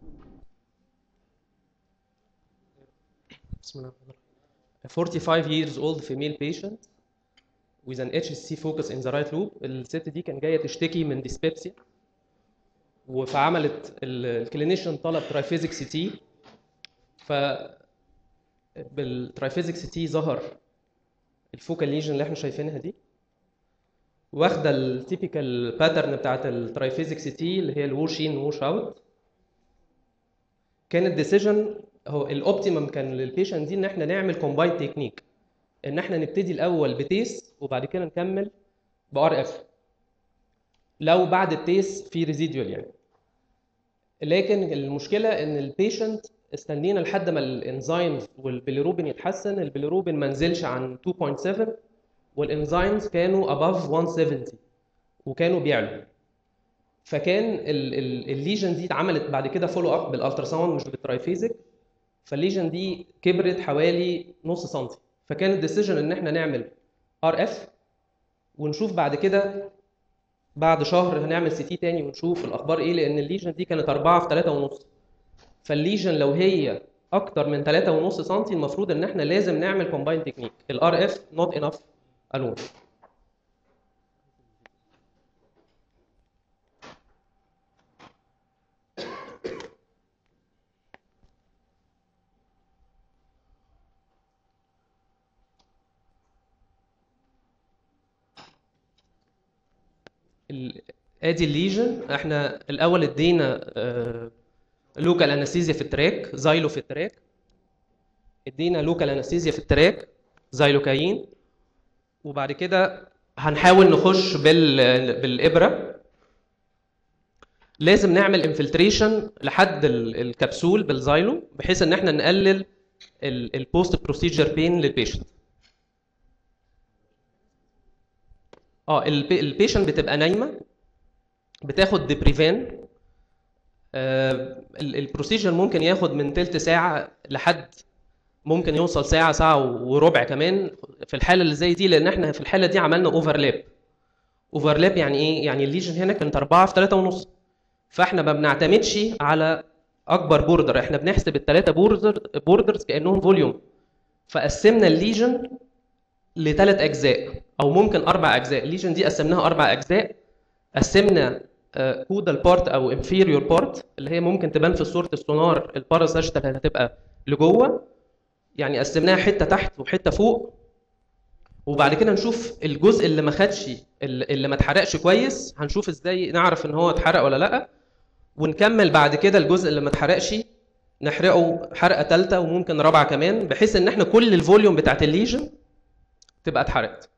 بسم الله الرحمن الرحيم. A 45 years old female patient with an HSC focus in the right loop الست دي كان جايه تشتكي من ديسبيبسيا فعملت الكلينيشن طلب ترايفيزيك سي تي ف بالترايفيزيك سي تي ظهر الفوكال ليجن اللي احنا شايفينها دي واخده التيبيكال باترن بتاعت الترايفيزيك سي تي اللي هي الووش ان ووش اوت كان الديسيجن هو الاوبتيمم كان للبيشنت دي ان احنا نعمل كومباين تكنيك ان احنا نبتدي الاول بتيس وبعد كده نكمل بار اف لو بعد التيس في ريزيديوال يعني لكن المشكله ان البيشنت استنينا لحد ما الانزيمز والبيليروبين يتحسن البيليروبين ما نزلش عن 2.7 والانزيمز كانوا above 170 وكانوا بيعلوا فكان ال- ال- الليجن دي اتعملت بعد كده فولو اب بالالتراساوند مش بالترايفيزيك فالليجن دي كبرت حوالي نص سنتي فكان الديسيجن ان احنا نعمل ار اف ونشوف بعد كده بعد شهر هنعمل سي تي تاني ونشوف الاخبار ايه لان الليجن دي كانت 4 في 3 ونص فالليجن لو هي اكتر من 3 ونص سنتي المفروض ان احنا لازم نعمل كومباين تكنيك الار اف نوت انف الون ال- ادي الليجن احنا الاول ادينا لوكال انستيزيا في التراك زايلو في التراك ادينا لوكال انستيزيا في التراك زايلوكاين وبعد كده هنحاول نخش بال بالابره لازم نعمل انفلتريشن لحد ال- الكبسول بالزايلو بحيث ان احنا نقلل البوست بروسيجر بين للبيشنت اه البيشنت بتبقى نايمه بتاخد ديبريفان آه البروسيجر ممكن ياخد من تلت ساعه لحد ممكن يوصل ساعه ساعه وربع كمان في الحاله اللي زي دي لان احنا في الحاله دي عملنا اوفرلاب اوفرلاب يعني ايه يعني الليجن هنا كانت 4 في 3 ونص فاحنا ما بنعتمدش على اكبر بوردر احنا بنحسب الثلاثه بوردر بوردرز كانهم فوليوم فقسمنا الليجن لثلاث اجزاء او ممكن اربع اجزاء الليجن دي قسمناها اربع اجزاء قسمنا كودال بارت او انفيريور بارت اللي هي ممكن تبان في صوره السونار الباراساجيتال هتبقى لجوه يعني قسمناها حته تحت وحته فوق وبعد كده نشوف الجزء اللي ما خدش اللي ما اتحرقش كويس هنشوف ازاي نعرف ان هو اتحرق ولا لا ونكمل بعد كده الجزء اللي ما اتحرقش نحرقه حرقه ثالثه وممكن رابعه كمان بحيث ان احنا كل الفوليوم بتاعت الليجن تبقى اتحرقت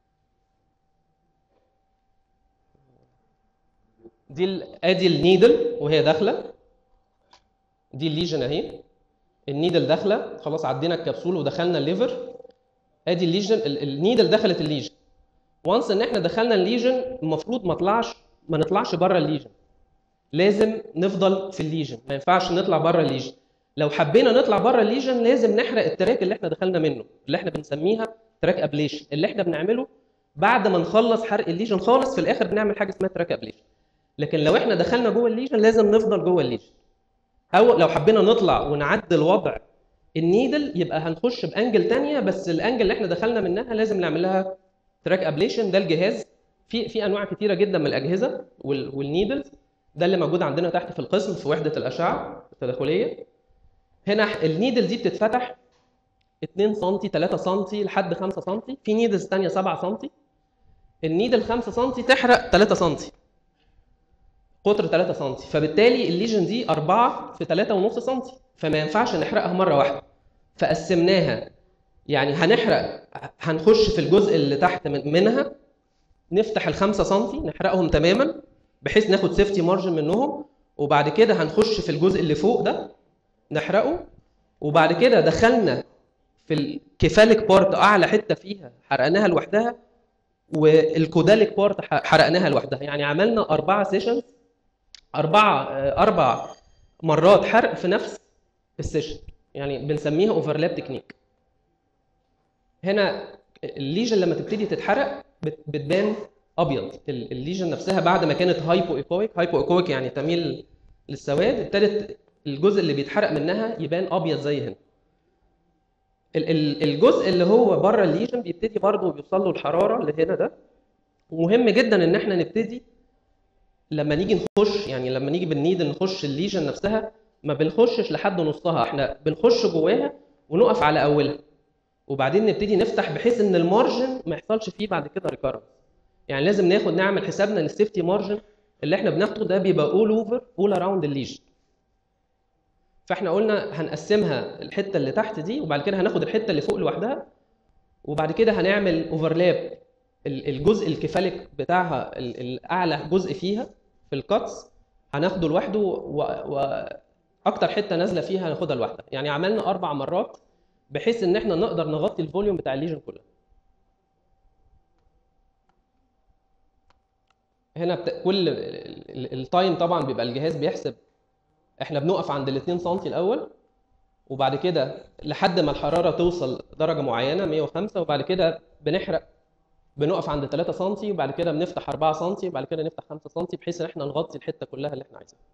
دي ال- ادي النيدل وهي داخله دي الليجن اهي النيدل داخله خلاص عدينا الكبسول ودخلنا الليفر ادي الليجن ال- النيدل دخلت الليجن وانس ان احنا دخلنا الليجن المفروض ما طلعش ما نطلعش بره الليجن لازم نفضل في الليجن ما ينفعش نطلع بره الليجن لو حبينا نطلع بره الليجن لازم نحرق التراك اللي احنا دخلنا منه اللي احنا بنسميها تراك ابليشن اللي احنا بنعمله بعد ما نخلص حرق الليجن خالص في الاخر بنعمل حاجه اسمها تراك ابليشن لكن لو احنا دخلنا جوه الليجن لازم نفضل جوه الليجن او لو حبينا نطلع ونعدل وضع النيدل يبقى هنخش بانجل تانية بس الانجل اللي احنا دخلنا منها لازم نعمل لها تراك ابليشن ده الجهاز في في انواع كتيره جدا من الاجهزه وال- والنيدلز ده اللي موجود عندنا تحت في القسم في وحده الاشعه التداخليه هنا النيدل دي بتتفتح 2 سم 3 سم لحد 5 سم في نيدلز ثانيه 7 سم النيدل 5 سم تحرق 3 سم قطر 3 سم فبالتالي الليجن دي 4 في 3.5 سم فما ينفعش نحرقها مره واحده فقسمناها يعني هنحرق هنخش في الجزء اللي تحت من- منها نفتح ال 5 سم نحرقهم تماما بحيث ناخد سيفتي مارجن منهم وبعد كده هنخش في الجزء اللي فوق ده نحرقه وبعد كده دخلنا في الكيفاليك بارت اعلى حته فيها حرقناها لوحدها والكوداليك بارت ح- حرقناها لوحدها يعني عملنا اربعه سيشنز اربعه آه، اربع مرات حرق في نفس السيشن يعني بنسميها اوفرلاب تكنيك هنا الليجن لما تبتدي تتحرق بت- بتبان ابيض ال- الليجن نفسها بعد ما كانت هايبو ايكويك هايبو ايكويك يعني تميل للسواد ابتدت الجزء اللي بيتحرق منها يبان ابيض زي هنا ال- ال- الجزء اللي هو بره الليجن بيبتدي برضه بيوصل له الحراره اللي هنا ده ومهم جدا ان احنا نبتدي لما نيجي نخش يعني لما نيجي بالنيدل نخش الليجن نفسها ما بنخشش لحد نصها احنا بنخش جواها ونقف على اولها وبعدين نبتدي نفتح بحيث ان المارجن ما يحصلش فيه بعد كده ريكارنس يعني لازم ناخد نعمل حسابنا ان السيفتي مارجن اللي احنا بناخده ده بيبقى اول اوفر اول اراوند الليجن فاحنا قلنا هنقسمها الحته اللي تحت دي وبعد كده هناخد الحته اللي فوق لوحدها وبعد كده هنعمل اوفرلاب الجزء الكفالك بتاعها ال- الاعلى جزء فيها في الكاتس هناخده لوحده واكتر حته نازله فيها هناخدها لوحدها يعني عملنا اربع مرات بحيث ان احنا نقدر نغطي الفوليوم بتاع الليجن كلها هنا بت... كل ال- ال- التايم طبعا بيبقى الجهاز بيحسب احنا بنقف عند ال 2 سم الاول وبعد كده لحد ما الحراره توصل درجه معينه 105 وبعد كده بنحرق بنقف عند 3 سم وبعد كده بنفتح 4 سم وبعد كده نفتح 5 سم بحيث ان احنا نغطي الحته كلها اللي احنا عايزينها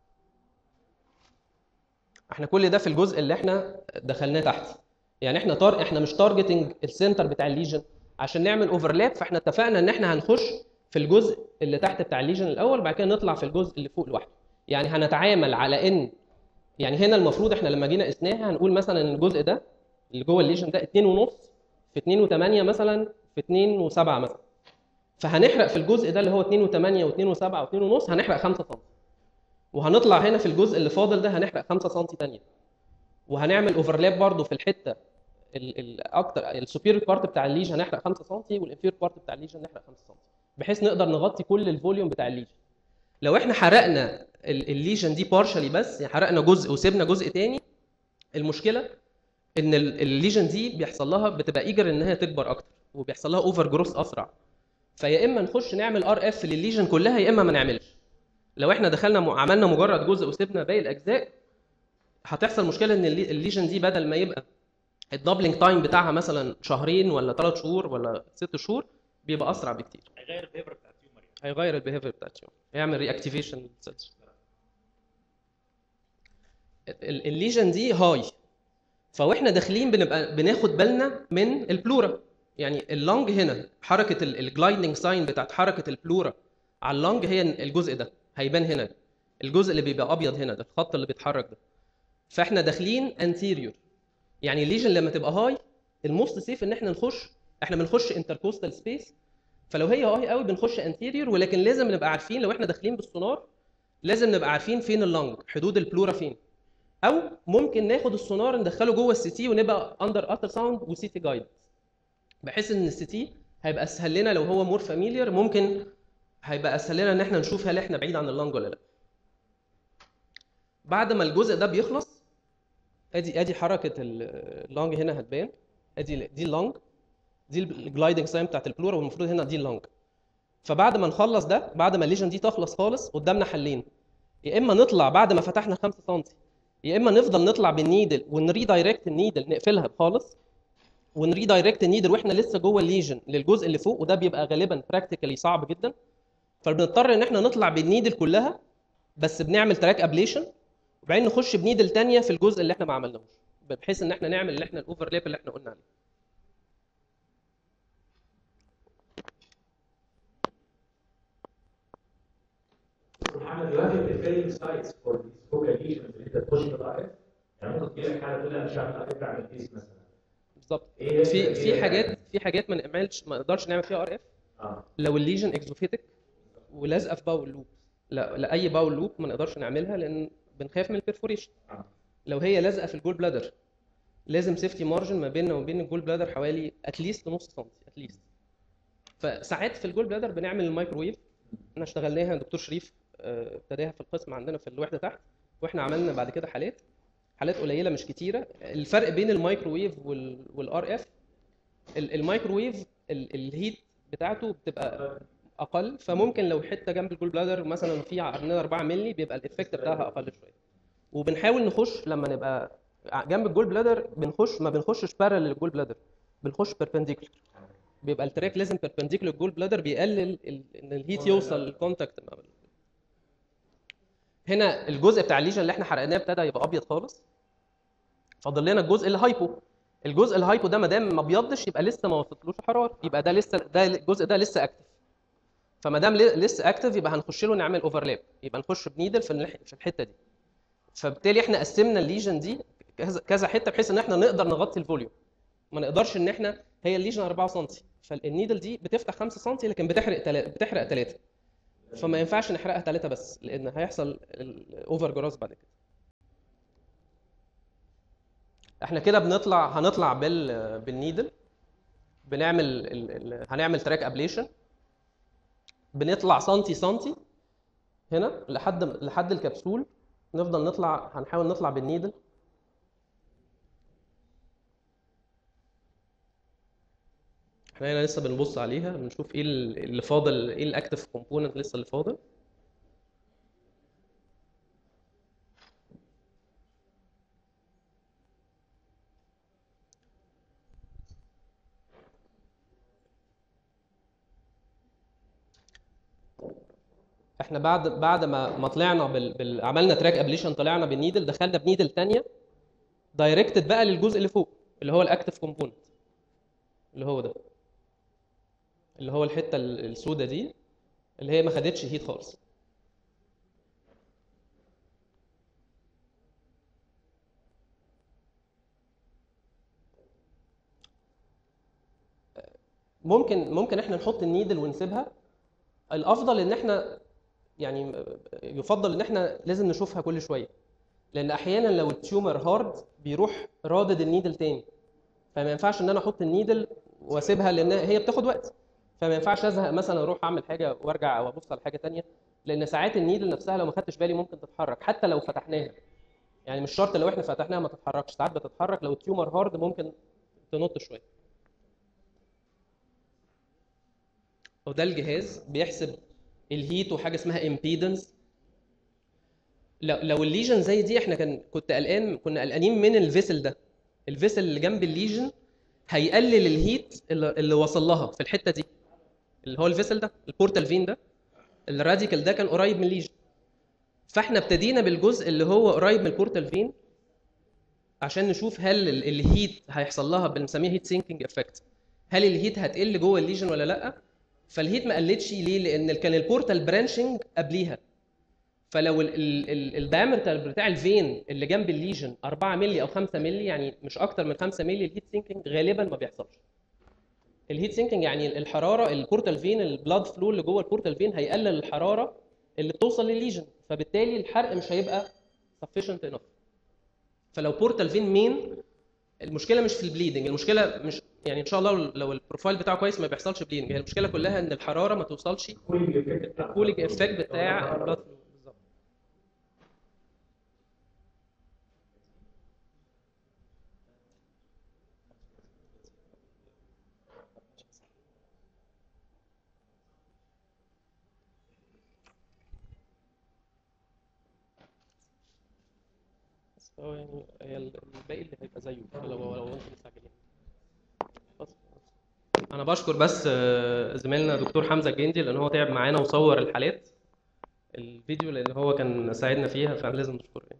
احنا كل ده في الجزء اللي احنا دخلناه تحت يعني احنا طار احنا مش تارجتنج السنتر بتاع الليجن عشان نعمل اوفرلاب فاحنا اتفقنا ان احنا هنخش في الجزء اللي تحت بتاع الليجن الاول بعد كده نطلع في الجزء اللي فوق لوحده يعني هنتعامل على ان يعني هنا المفروض احنا لما جينا قسناها هنقول مثلا ان الجزء ده اللي جوه الليجن ده 2 ونص في 2 و8 مثلا في 2 و7 مثلا فهنحرق في الجزء ده اللي هو 2 و8 و2 و7 و2 ونص هنحرق 5 سم وهنطلع هنا في الجزء اللي فاضل ده هنحرق 5 سم تانية وهنعمل اوفرلاب برضو في الحته الاكتر السوبيريور بارت بتاع الليج هنحرق 5 سم والانفيريور بارت بتاع الليج هنحرق 5 سم بحيث نقدر نغطي كل الفوليوم بتاع الليج لو احنا حرقنا ال- الليجن دي بارشلي بس يعني حرقنا جزء وسيبنا جزء تاني المشكله ان ال- الليجن دي بيحصل لها بتبقى ايجر ان هي تكبر اكتر وبيحصل لها اوفر جروث اسرع فيا اما نخش نعمل ار اف للليجن كلها يا اما ما نعملش لو احنا دخلنا م- عملنا مجرد جزء وسيبنا باقي الاجزاء هتحصل مشكله ان اللي- الليجن دي بدل ما يبقى الدبلنج تايم بتاعها مثلا شهرين ولا ثلاث شهور ولا ست شهور بيبقى اسرع بكتير هيغير البيبر بتاع التيومر يعني هيغير البيهيفير بتاع التيومر هيعمل ري اكتيفيشن الليجن دي هاي فواحنا داخلين بنبقى بناخد بالنا من البلورا يعني اللونج هنا حركه الجلايدنج ساين بتاعت حركه البلورا على اللونج هي الجزء ده هيبان هنا الجزء اللي بيبقى ابيض هنا ده الخط اللي بيتحرك ده فاحنا داخلين انتيريور يعني الليجن لما تبقى هاي الموست سيف ان احنا نخش احنا بنخش انتركوستال سبيس فلو هي هاي قوي بنخش انتيريور ولكن لازم نبقى عارفين لو احنا داخلين بالسونار لازم نبقى عارفين فين اللونج حدود البلورا فين او ممكن ناخد السونار ندخله جوه السي تي ونبقى اندر التر ساوند وسي تي جايد بحيث ان السي تي هيبقى اسهل لنا لو هو مور فاميليار ممكن هيبقى اسهل لنا ان احنا نشوف هل احنا بعيد عن اللونج ولا لا بعد ما الجزء ده بيخلص ادي ادي حركه ال- اللونج هنا هتبان ادي دي اللونج دي الجلايدنج ساين بتاعت البلورا والمفروض هنا دي اللونج فبعد ما نخلص ده بعد ما الليجن دي تخلص خالص قدامنا حلين يا اما نطلع بعد ما فتحنا 5 سم يا اما نفضل نطلع بالنيدل ونريدايركت النيدل نقفلها خالص ونريدايركت النيدل واحنا لسه جوه الليجن للجزء اللي فوق وده بيبقى غالبا براكتيكالي صعب جدا فبنضطر ان احنا نطلع بالنيدل كلها بس بنعمل تراك ابليشن وبعدين نخش بنيدل تانية في الجزء اللي احنا ما عملناهوش بحيث ان احنا نعمل اللي احنا الاوفرلاب اللي احنا قلنا عليه محمد you have your preferring sites for these focal lesions اللي انت تخش بالار اف يعني ممكن تجي لك حاله تقول انا مش هعمل ار اف اعمل كيس مثلا بالظبط ايه في إيه في يعني؟ حاجات في حاجات ما نعملش ما نقدرش نعمل فيها ار اف اه لو الليجن اكزوفيتك ولازقه في باول لوب لا لا اي باول لوب ما نقدرش نعملها لان بنخاف من البرفوريشن اه لو هي لازقه في الجول بلادر لازم سيفتي مارجن ما بيننا وبين الجول بلادر حوالي اتليست نص سم اتليست فساعات في الجول بلادر بنعمل الميكروويف احنا اشتغلناها دكتور شريف آه، ابتداها في القسم عندنا في الوحده تحت واحنا عملنا بعد كده حالات حالات قليله مش كتيره الفرق بين الميكروويف والار اف الميكروويف ال- الهيت بتاعته بتبقى اقل فممكن لو حته جنب الجول بلادر مثلا في عندنا 4 مللي بيبقى الايفكت بتاعها اقل شويه وبنحاول نخش لما نبقى جنب الجول بلادر بنخش ما بنخشش بارل للجول بلادر بنخش بيربنديكولار بيبقى التراك لازم بيربنديكولار للجول بلادر بيقلل ال- ان الهيت يوصل للكونتاكت مع ال- هنا الجزء بتاع الليجن اللي احنا حرقناه ابتدى يبقى ابيض خالص فاضل لنا الجزء الهايبو الجزء الهايبو ده ما دام ما ابيضش يبقى لسه ما وصلتلوش حراره يبقى ده لسه ده الجزء ده لسه اكتف فما دام ل- لسه اكتف يبقى هنخش له نعمل اوفرلاب يبقى نخش بنيدل في النح- في الحته دي فبالتالي احنا قسمنا الليجن دي كذا كذا حته بحيث ان احنا نقدر نغطي الفوليوم ما نقدرش ان احنا هي الليجن 4 سم فالنيدل دي بتفتح 5 سم لكن بتحرق تلا... بتحرق 3 فما ينفعش نحرقها 3 بس لان هيحصل الاوفر جراس بعد كده احنا كده بنطلع هنطلع بال بالنيدل بنعمل ال... ال... هنعمل تراك ابليشن بنطلع سنتي سنتي هنا لحد لحد الكبسول نفضل نطلع هنحاول نطلع بالنيدل احنا هنا لسه بنبص عليها بنشوف ايه ال- اللي فاضل ايه الاكتف كومبوننت لسه اللي فاضل احنا بعد بعد ما ما طلعنا بال... بال... عملنا تراك ابليشن طلعنا بالنيدل دخلنا بنيدل تانية دايركتد بقى للجزء اللي فوق اللي هو الاكتف كومبوننت اللي هو ده اللي هو الحته ال- السوداء دي اللي هي ما خدتش هيت خالص ممكن ممكن احنا نحط النيدل ونسيبها الافضل ان احنا يعني يفضل ان احنا لازم نشوفها كل شويه لان احيانا لو التيومر هارد بيروح رادد النيدل تاني فما ينفعش ان انا احط النيدل واسيبها لان هي بتاخد وقت فما ينفعش ازهق مثلا اروح اعمل حاجه وارجع او ابص على حاجه تانية لان ساعات النيدل نفسها لو ما خدتش بالي ممكن تتحرك حتى لو فتحناها يعني مش شرط لو احنا فتحناها ما تتحركش ساعات بتتحرك لو التيومر هارد ممكن تنط شويه وده الجهاز بيحسب الهيت وحاجه اسمها امبيدنس لو لو الليجن زي دي احنا كان كنت قلقان كنا قلقانين من الفيسل ده الفيسل اللي جنب الليجن هيقلل الهيت اللي, اللي وصل لها في الحته دي اللي هو الفيسل ده البورتال فين ده الراديكال ده كان قريب من الليجن فاحنا ابتدينا بالجزء اللي هو قريب من البورتال فين عشان نشوف هل ال- الهيت هيحصل لها بنسميها هيت سينكينج افكت هل الهيت هتقل جوه الليجن ولا لا فالهيت ما قلتش ليه لان كان البورتال برانشنج قبليها فلو الدايمتر بتاع الفين اللي جنب الليجن 4 مللي او 5 مللي يعني مش اكتر من 5 مللي الهيت سينكينج غالبا ما بيحصلش الهيت سينكينج يعني الحراره البورتال فين البلاد فلو اللي جوه البورتال فين هيقلل الحراره اللي بتوصل للليجن فبالتالي الحرق مش هيبقى sufficient enough فلو بورتال فين مين المشكله مش في البليدنج المشكله مش يعني ان شاء الله لو- لو البروفايل بتاعه كويس ما بيحصلش بليدنج هي المشكله كلها ان الحراره ما توصلش الكولينج افكت بتاع الكولينج افكت بتاع البلاد فلو بالظبط بس هو يعني هي ال- الباقي اللي هيبقى زيه لو لو انتم مستعجلين بس. انا بشكر بس آه، زميلنا دكتور حمزه الجندي لان هو تعب معانا وصور الحالات الفيديو لان هو كان ساعدنا فيها فلازم نشكره يعني